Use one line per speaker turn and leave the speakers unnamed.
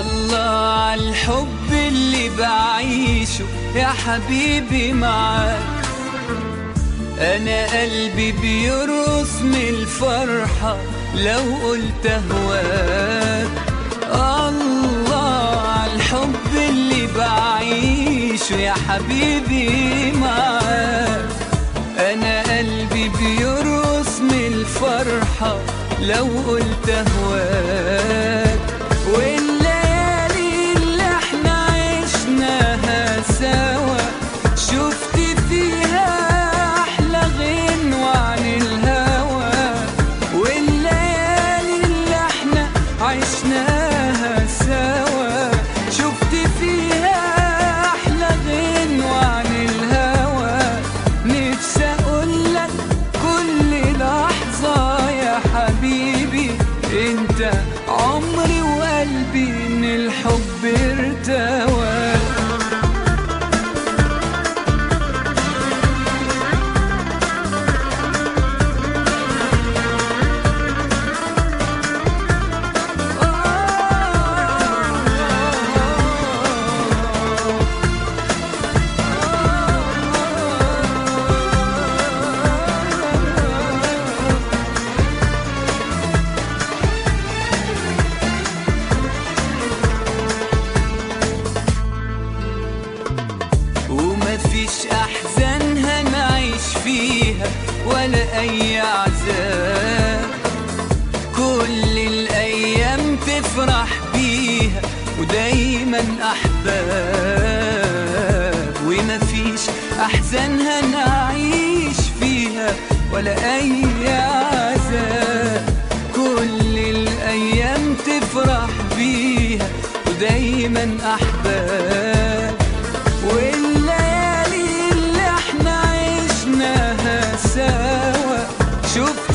الله عالحب اللي بعيشه يا حبيبي معاك انا قلبي بيرقص من الفرحة لو قلت هواك الله عالحب اللي بعيشه يا حبيبي معاك انا قلبي بيرقص من الفرحة لو قلت هواك والليالي اللي احنا عشناها سوا شفت فيها احلى غنوة عن الهوى والليالي اللي احنا عشناها سوا شفت فيها احلى غنوة عن الهوى نفسي اقولك كل لحظة يا حبيبي انت عمري وقلبي من الحب ارتوى ومفيش احزان هنعيش فيها ولا اي عذاب كل الايام تفرح بيها ودايما احباب ومفيش احزان هنعيش فيها ولا اي عذاب كل الايام تفرح بيها ودايما احباب والليالي اللي احنا عشناها سوا شوف